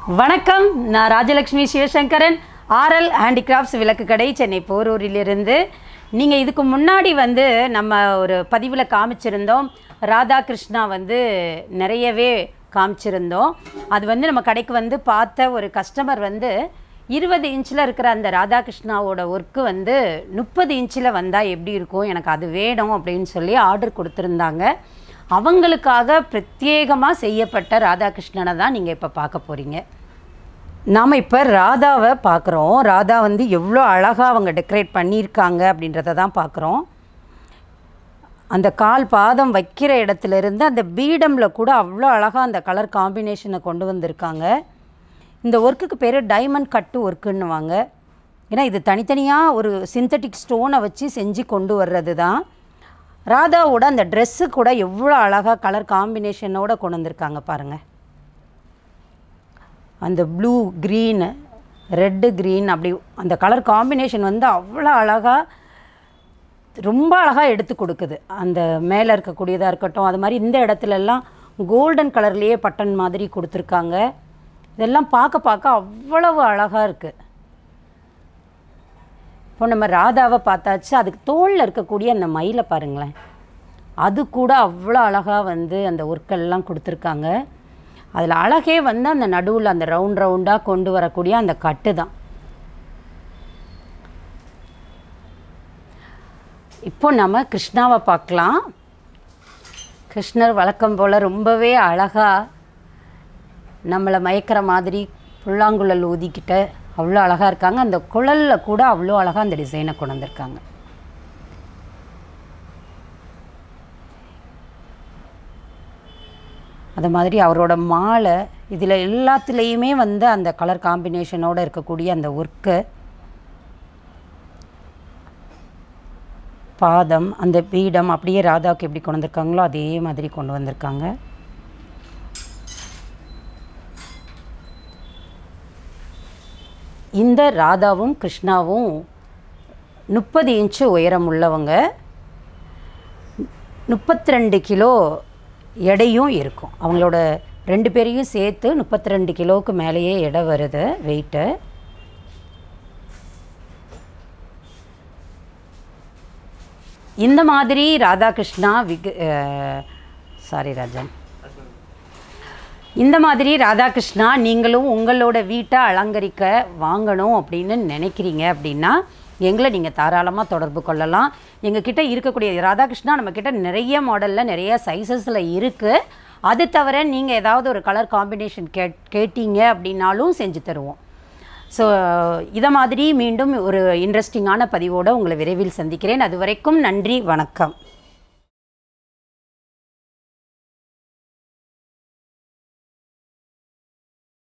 வணக்கம் நான் Rajalakshmi Sivasankaran RL handicrafts விளக்கு கடை சென்னை போரூரிலிருந்து நீங்கள் இதுக்கு முன்னாடி வந்து நம்ம ஒரு பதிவில் காமிச்சிருந்தோம் ராதாகிருஷ்ணா வந்து நிறையவே காமிச்சிருந்தோம் அது வந்து நம்ம கடைக்கு வந்து பார்த்த ஒரு கஸ்டமர் வந்து இருபது இன்ச்சில் இருக்கிற அந்த ராதாகிருஷ்ணாவோட ஒர்க்கு வந்து முப்பது இன்ச்சில் வந்தால் எப்படி இருக்கும் எனக்கு அது வேணும் அப்படின்னு சொல்லி ஆர்டர் கொடுத்துருந்தாங்க அவங்களுக்காக பிரத்யேகமாக செய்யப்பட்ட ராதாகிருஷ்ணனை தான் நீங்கள் இப்போ பார்க்க போகிறீங்க நாம் இப்போ ராதாவை பார்க்குறோம் ராதா வந்து எவ்வளோ அழகாக அவங்க டெக்கரேட் பண்ணியிருக்காங்க அப்படின்றத தான் பார்க்குறோம் அந்த கால் பாதம் வைக்கிற இடத்துல இருந்து அந்த பீடமில் கூட அவ்வளோ அழகாக அந்த கலர் காம்பினேஷனை கொண்டு வந்திருக்காங்க இந்த ஒர்க்குக்கு பேர் டைமண்ட் கட்டு ஒர்க்குன்னுவாங்க ஏன்னா இது தனித்தனியாக ஒரு சிந்தட்டிக் ஸ்டோனை வச்சு செஞ்சு கொண்டு வர்றது தான் ராதாவோட அந்த ட்ரெஸ்ஸு கூட எவ்வளோ அழகாக கலர் காம்பினேஷனோட கொண்டு வந்திருக்காங்க பாருங்கள் அந்த ப்ளூ க்ரீனு ரெட்டு க்ரீன் அப்படி அந்த கலர் காம்பினேஷன் வந்து அவ்வளோ அழகாக ரொம்ப அழகாக எடுத்து கொடுக்குது அந்த மேலே இருக்கக்கூடியதாக இருக்கட்டும் அது மாதிரி இந்த இடத்துலலாம் கோல்டன் கலர்லேயே பட்டன் மாதிரி கொடுத்துருக்காங்க இதெல்லாம் பார்க்க பார்க்க அவ்வளவு அழகாக இருக்குது இப்போ நம்ம ராதாவை பார்த்தாச்சு அதுக்கு தோளில் இருக்கக்கூடிய அந்த மயிலை பாருங்களேன் அது கூட அவ்வளோ அழகாக வந்து அந்த ஒர்க்கெல்லாம் கொடுத்துருக்காங்க அதில் அழகே வந்து அந்த நடுவில் அந்த ரவுண்ட் ரவுண்டாக கொண்டு வரக்கூடிய அந்த கட்டு தான் இப்போ நம்ம கிருஷ்ணாவை பார்க்கலாம் கிருஷ்ணர் வழக்கம் போல் ரொம்பவே அழகாக நம்மளை மயக்கிற மாதிரி புல்லாங்குழல் ஊதிக்கிட்ட அவ்வளோ அழகாக இருக்காங்க அந்த குழலில் கூட அவ்வளோ அழகாக அந்த டிசைனை கொண்டு வந்திருக்காங்க அது மாதிரி அவரோட மாலை இதில் எல்லாத்துலேயுமே வந்து அந்த கலர் காம்பினேஷனோடு இருக்கக்கூடிய அந்த ஒர்க்கு பாதம் அந்த பீடம் அப்படியே ராதாவுக்கு எப்படி கொண்டு வந்திருக்காங்களோ அதே மாதிரி கொண்டு வந்திருக்காங்க இந்த ராதாவும் கிருஷ்ணாவும் முப்பது இன்ச்சு உயரம் உள்ளவங்க முப்பத்தி ரெண்டு கிலோ எடையும் இருக்கும் அவங்களோட ரெண்டு பேரையும் சேர்த்து முப்பத்தி ரெண்டு கிலோவுக்கு மேலேயே எடை வருது வெயிட்டு இந்த மாதிரி ராதாகிருஷ்ணா விக் சாரி ராஜன் இந்த மாதிரி ராதாகிருஷ்ணா நீங்களும் உங்களோட வீட்டை அலங்கரிக்க வாங்கணும் அப்படின்னு நினைக்கிறீங்க அப்படின்னா எங்களை நீங்கள் தாராளமாக தொடர்பு கொள்ளலாம் எங்ககிட்ட இருக்கக்கூடிய ராதாகிருஷ்ணா நம்மக்கிட்ட நிறைய மாடலில் நிறைய சைஸஸில் இருக்குது அது தவிர நீங்கள் ஏதாவது ஒரு கலர் காம்பினேஷன் கேட் கேட்டீங்க அப்படின்னாலும் செஞ்சு தருவோம் ஸோ இதை மாதிரி மீண்டும் ஒரு இன்ட்ரெஸ்டிங்கான பதிவோடு உங்களை விரைவில் சந்திக்கிறேன் அது வரைக்கும் நன்றி வணக்கம்